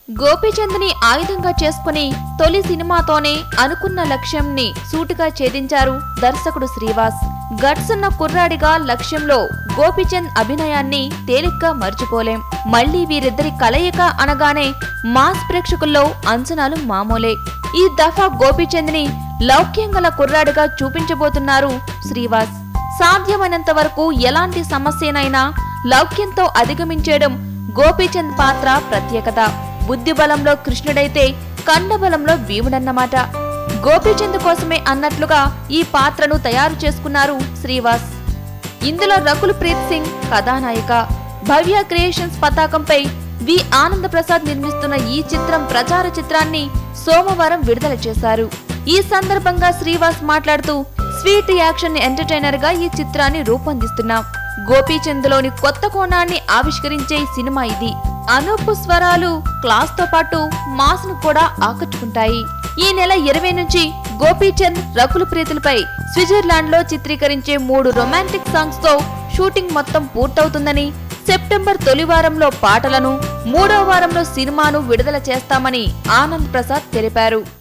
గోపీచంద్ని ఆయుధంగా చేసుకుని తొలి సినిమాతోనే అనుకున్న లక్ష్యంని సూటిగా ఛేదించారు దర్శకుడు శ్రీవాస్ గట్స్ ఉన్న కుర్రాడిగా లక్ష్యంలో గోపీచంద్ అభినయాన్ని తేలిగ్గా మర్చిపోలేం మళ్ళీ వీరిద్దరి కలయిక అనగానే మాస్ ప్రేక్షకుల్లో అంచనాలు మామూలే ఈ దఫా గోపీచంద్ని లౌక్యం గల కుర్రాడిగా చూపించబోతున్నారు శ్రీవాస్ సాధ్యమైనంత వరకు ఎలాంటి సమస్యనైనా లౌక్యంతో అధిగమించేయడం గోపీచంద్ పాత్ర ప్రత్యేకత బుద్ధిబలంలో కృష్ణుడైతే కండబలంలో భీముడన్నమాట గోపీచంద్ కోసమే అన్నట్లుగా ఈ పాత్రను తయారు చేసుకున్నారు శ్రీవాస్ ఇందులో రకుల్ ప్రీత్ సింగ్ కథానాయిక భవ్య క్రియేషన్స్ పతాకంపై వి ఆనంద్ ప్రసాద్ నిర్మిస్తున్న ఈ చిత్రం ప్రచార చిత్రాన్ని సోమవారం విడుదల చేశారు ఈ సందర్భంగా శ్రీవాస్ మాట్లాడుతూ స్వీట్ యాక్షన్ ఎంటర్టైనర్ గా ఈ చిత్రాన్ని రూపొందిస్తున్నాం గోపీచంద్లోని కొత్త కోణాన్ని ఆవిష్కరించే సినిమా ఇది అనూపు స్వరాలు క్లాస్ తో పాటు మాస్ ను కూడా ఆకట్టుకుంటాయి ఈ నెల ఇరవై నుంచి గోపీచంద్ రకుల ప్రీతులపై స్విట్జర్లాండ్ లో చిత్రీకరించే మూడు రొమాంటిక్ సాంగ్స్ తో షూటింగ్ మొత్తం పూర్తవుతుందని సెప్టెంబర్ తొలి వారంలో పాటలను మూడో వారంలో సినిమాను విడుదల చేస్తామని ఆనంద్ ప్రసాద్ తెలిపారు